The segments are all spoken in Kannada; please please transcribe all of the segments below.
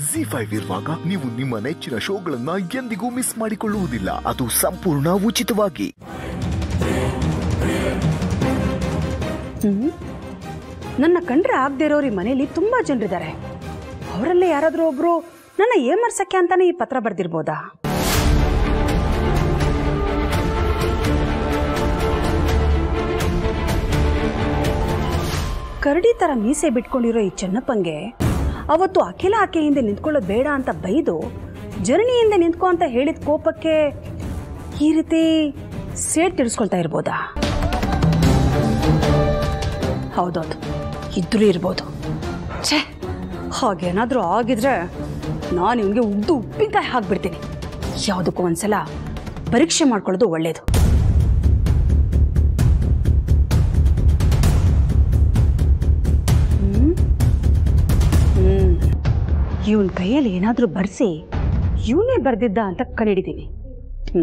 ಜಿ ಫೈವ್ ಇರುವಾಗ ನೀವು ನಿಮ್ಮ ನೆಚ್ಚಿನ ಶೋಗಳನ್ನ ಎಂದಿಗೂ ಮಿಸ್ ಮಾಡಿಕೊಳ್ಳುವುದಿಲ್ಲ ಅದು ಸಂಪೂರ್ಣ ಉಚಿತವಾಗಿ ಹ್ಮ್ ನನ್ನ ಕಂಡ್ರೆ ಆಗದೆ ಇರೋರು ಈ ಮನೇಲಿ ತುಂಬ ಜನರಿದ್ದಾರೆ ಅವರಲ್ಲೇ ಯಾರಾದರೂ ಒಬ್ರು ನನ್ನ ಏಮರ್ಸಕ್ಕೆ ಅಂತಾನೆ ಈ ಪತ್ರ ಬರ್ದಿರ್ಬೋದಾ ಕರಡಿ ಥರ ಮೀಸೆ ಬಿಟ್ಕೊಂಡಿರೋ ಈ ಚೆನ್ನಪ್ಪಂಗೆ ಅವತ್ತು ಅಖಿಲ ಆಕೆ ಹಿಂದೆ ನಿಂತ್ಕೊಳ್ಳೋದು ಬೇಡ ಅಂತ ಬೈದು ಜನನಿ ಹಿಂದೆ ನಿಂತ್ಕೊ ಅಂತ ಹೇಳಿದ ಕೋಪಕ್ಕೆ ಈ ರೀತಿ ಸೇಡ್ ತಿಳಿಸ್ಕೊಳ್ತಾ ಇರ್ಬೋದಾ ಹೌದೌದು ಇದ್ರೂ ಇರ್ಬೋದು ಛೇ ಹಾಗೇನಾದರೂ ಆಗಿದ್ರೆ ನಾನು ಇವನಿಗೆ ಉಗ್ದು ಉಪ್ಪಿನಕಾಯಿ ಹಾಕ್ಬಿಡ್ತೀನಿ ಯಾವುದಕ್ಕೂ ಒಂದ್ಸಲ ಪರೀಕ್ಷೆ ಮಾಡ್ಕೊಳ್ಳೋದು ಒಳ್ಳೆಯದು ಇವನ್ ಕೈಯಲ್ಲಿ ಏನಾದರೂ ಬರೆಸಿ ಇವನೇ ಬರೆದಿದ್ದ ಅಂತ ಕಂಡಿಡಿತೀನಿ ಹ್ಞೂ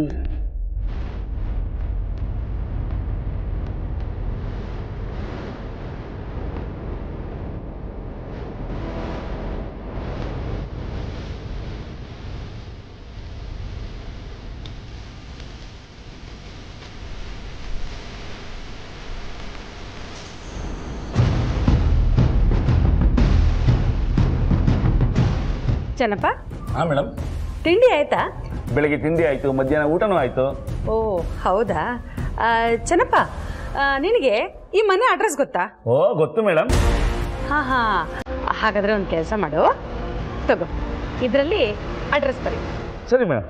ಚೆನ್ನಪ್ಪ ಹಾಂ ಮೇಡಮ್ ತಿಂಡಿ ಆಯ್ತಾ ಬೆಳಗ್ಗೆ ತಿಂಡಿ ಆಯಿತು ಮಧ್ಯಾಹ್ನ ಊಟನೂ ಆಯಿತು ಓ ಹೌದಾ ಆ, ಚೆನ್ನಪ್ಪ ಆ, ನಿನಗೆ ಈ ಮನೆ ಅಡ್ರೆಸ್ ಗೊತ್ತಾ ಓ ಗೊತ್ತು ಮೇಡಮ್ ಹಾಂ ಹಾಂ ಹಾಗಾದರೆ ಒಂದು ಕೆಲಸ ಮಾಡು ತಗೋ ಇದರಲ್ಲಿ ಅಡ್ರೆಸ್ ಬರಿ ಸರಿ ಮೇಡಮ್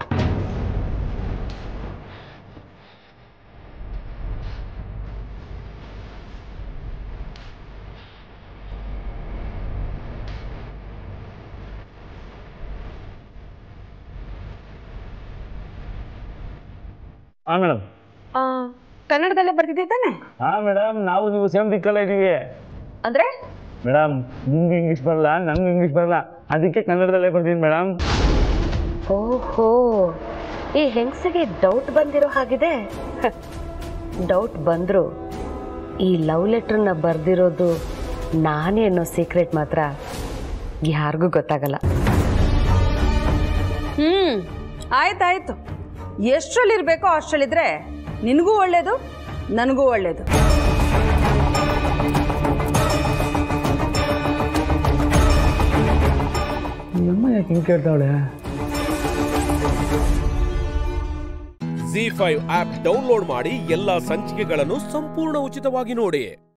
ಹಾಂ ಮೇಡಮ್ ಕನ್ನಡದಲ್ಲೇ ಬರ್ತಿದ್ದೆ ತಾನೆ ಹಾಂ ಮೇಡಮ್ ನಾವು ನೀವು ಸೇಮ್ ದಿಕ್ಕಲ್ಲ ಇದ್ದೀವಿ ಅಂದರೆ ಮೇಡಮ್ ನಿಮ್ಗೆ ಇಂಗ್ಲೀಷ್ ಬರಲ್ಲ ನನಗೆ ಇಂಗ್ಲೀಷ್ ಬರಲ್ಲ ಅದಕ್ಕೆ ಕನ್ನಡದಲ್ಲೇ ಬರ್ತೀನಿ ಮೇಡಮ್ ಓಹೋ ಈ ಹೆಂಗಸಿಗೆ ಡೌಟ್ ಬಂದಿರೋ ಹಾಗಿದೆ ಡೌಟ್ ಬಂದ್ರು ಈ ಲವ್ ಲೆಟ್ರನ್ನ ಬರ್ದಿರೋದು ನಾನೇ ಅನ್ನೋ ಸೀಕ್ರೆಟ್ ಮಾತ್ರ ಯಾರಿಗೂ ಗೊತ್ತಾಗಲ್ಲ ಹ್ಞೂ ಆಯ್ತಾಯ್ತು ಎಷ್ಟರಲ್ಲಿರಬೇಕೋ ಅಷ್ಟರಲ್ಲಿದ್ರೆ ನಿನಗೂ ಒಳ್ಳೇದು ನನಗೂ ಒಳ್ಳೇದು ನಮ್ಮ ಯಾಕೆ ಹಿಂಗೆ ಕೇಳ್ತಾವಳೆ ಜಿ ಫೈವ್ ಆಪ್ ಡೌನ್ಲೋಡ್ ಮಾಡಿ ಎಲ್ಲಾ ಸಂಚಿಕೆಗಳನ್ನು ಸಂಪೂರ್ಣ ಉಚಿತವಾಗಿ ನೋಡಿ